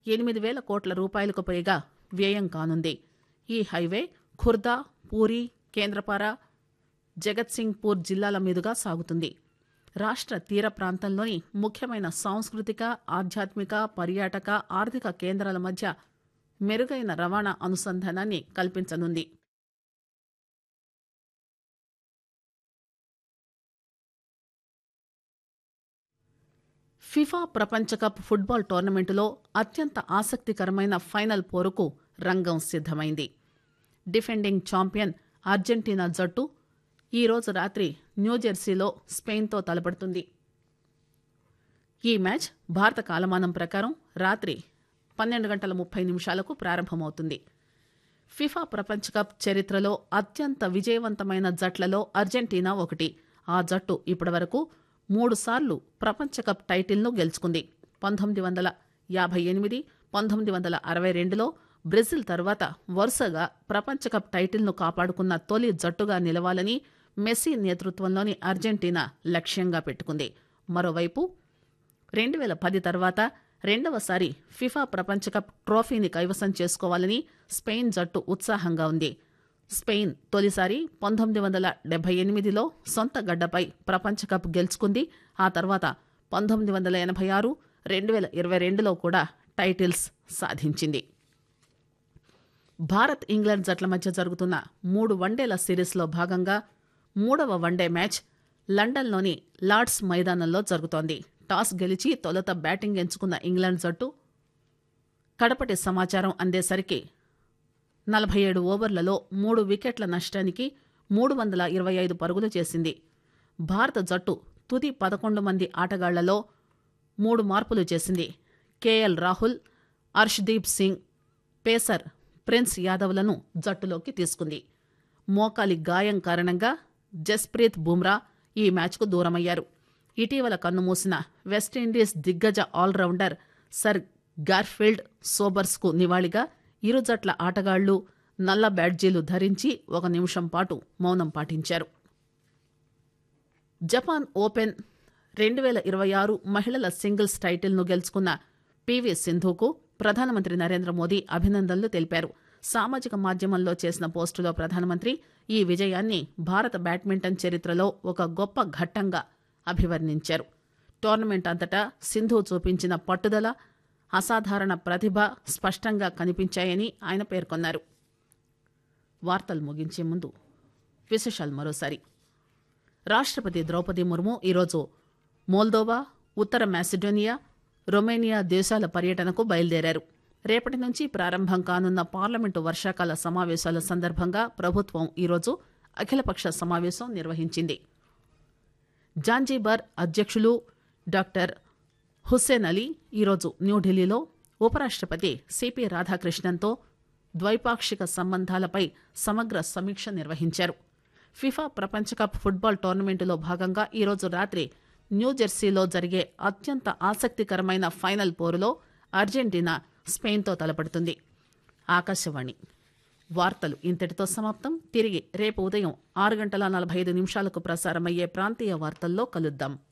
ఎనిమిది వేల కోట్ల రూపాయలకు పైగా వ్యయం కానుంది ఈ హైవే ఖుర్దా పూరి కేంద్రపార జగత్సింగ్పూర్ జిల్లాల మీదుగా సాగుతుంది రాష్ట్ర తీర ప్రాంతంలోని ముఖ్యమైన సాంస్కృతిక ఆధ్యాత్మిక పర్యాటక ఆర్థిక కేంద్రాల మధ్య మెరుగైన రవాణా అనుసంధానాన్ని కల్పించనుంది ఫిఫా ప్రపంచ కప్ ఫుట్బాల్ టోర్నమెంటులో అత్యంత ఆసక్తికరమైన ఫైనల్ పోరుకు రంగం సిద్దమైంది డిఫెండింగ్ ఛాంపియన్ అర్జెంటీనా జట్టు ఈ రోజు రాత్రి న్యూజెర్సీలో స్పెయిన్తో తలపడుతుంది ఈ మ్యాచ్ భారత కాలమానం ప్రకారం రాత్రి పన్నెండు గంటల ముప్పై నిమిషాలకు ప్రారంభమవుతుంది ఫిఫా ప్రపంచ కప్ చరిత్రలో అత్యంత విజయవంతమైన జట్లలో అర్జెంటీనా ఒకటి ఆ జట్టు ఇప్పటివరకు మూడు సార్లు ప్రపంచ కప్ టైటిల్ను గెలుచుకుంది పంతొమ్మిది వందల యాభై ఎనిమిది పంతొమ్మిది వందల అరవై రెండులో బ్రెజిల్ తర్వాత వరుసగా ప్రపంచ కప్ టైటిల్ను కాపాడుకున్న తొలి జట్టుగా నిలవాలని మెస్సీ నేతృత్వంలోని అర్జెంటీనా లక్ష్యంగా పెట్టుకుంది మరోవైపు రెండు వేల పది తర్వాత రెండవసారి ఫిఫా ప్రపంచ కప్ ట్రోఫీని కైవసం చేసుకోవాలని స్పెయిన్ జట్టు ఉత్సాహంగా ఉంది స్పెయిన్ తొలిసారి పంతొమ్మిది వందల డెబ్బై ఎనిమిదిలో సొంత గడ్డపై ప్రపంచ కప్ గెలుచుకుంది ఆ తర్వాత పంతొమ్మిది వందల ఎనభై ఆరు రెండు వేల ఇరవై రెండులో కూడా టైటిల్స్ సాధించింది భారత్ ఇంగ్లాండ్ జట్ల మధ్య జరుగుతున్న మూడు వన్డేల సిరీస్లో భాగంగా మూడవ వన్డే మ్యాచ్ లండన్లోని లార్డ్స్ మైదానంలో జరుగుతోంది టాస్ గెలిచి తొలుత బ్యాటింగ్ ఎంచుకున్న ఇంగ్లాండ్ జట్టు కడపటి సమాచారం అందేసరికి నలభై ఏడు ఓవర్లలో మూడు వికెట్ల నష్టానికి మూడు వందల ఇరవై ఐదు పరుగులు చేసింది భారత జట్టు తుది పదకొండు మంది ఆటగాళ్లలో మూడు మార్పులు చేసింది కేఎల్ రాహుల్ అర్ష్దీప్ సింగ్ పేసర్ ప్రిన్స్ యాదవ్లను జట్టులోకి తీసుకుంది మోకాలి గాయం కారణంగా జస్ప్రీత్ బుమ్రా ఈ మ్యాచ్కు దూరమయ్యారు ఇటీవల కన్నుమూసిన వెస్టిండీస్ దిగ్గజ ఆల్రౌండర్ సర్ గార్ఫీల్డ్ సోబర్స్కు నివాళిగా ఇరు జట్ల ఆటగాళ్లు నల్ల బ్యాడ్జీలు ధరించి ఒక నిమిషం పాటు మౌనం పాటించారు జపాన్ ఓపెన్ రెండు వేల ఇరవై ఆరు మహిళల సింగిల్స్ టైటిల్ను గెలుచుకున్న పివి సింధుకు ప్రధానమంత్రి నరేంద్ర మోదీ అభినందనలు తెలిపారు సామాజిక మాధ్యమంలో చేసిన పోస్టులో ప్రధానమంత్రి ఈ విజయాన్ని భారత బ్యాడ్మింటన్ చరిత్రలో ఒక గొప్ప ఘట్టంగా అభివర్ణించారు టోర్నమెంట్ అంతటా సింధు చూపించిన పట్టుదల అసాధారణ ప్రతిభ స్పష్టంగా కనిపించాయని ఆయన పేర్కొన్నారు వార్తలు ముగించే ముందు విశేషాలు మరోసారి రాష్ట్రపతి ద్రౌపది ముర్ము ఈరోజు మోల్దోవా ఉత్తర మాసిడోనియా రొమేనియా దేశాల పర్యటనకు బయలుదేరారు రేపటి నుంచి ప్రారంభం కానున్న పార్లమెంటు వర్షాకాల సమావేశాల సందర్భంగా ప్రభుత్వం ఈరోజు అఖిలపక్ష సమావేశం నిర్వహించింది జాంజీబార్ అధ్యక్షులు డాక్టర్ హుస్సేన్ అలీ ఈరోజు న్యూఢిల్లీలో ఉపరాష్ట్రపతి సిపి రాధాకృష్ణన్తో ద్వైపాక్షిక సంబంధాలపై సమగ్ర సమీక్ష నిర్వహించారు ఫిఫా ప్రపంచ కప్ ఫుట్బాల్ టోర్నమెంటులో భాగంగా ఈరోజు రాత్రి న్యూజెర్సీలో జరిగే అత్యంత ఆసక్తికరమైన ఫైనల్ పోరులో అర్జెంటీనా స్పెయిన్తో తలపడుతుంది ఆకాశవాణి వార్తలు ఇంతటితో సమాప్తం తిరిగి రేపు ఉదయం ఆరు గంటల నలభై ఐదు నిమిషాలకు ప్రసారమయ్యే ప్రాంతీయ వార్తల్లో కలుద్దాం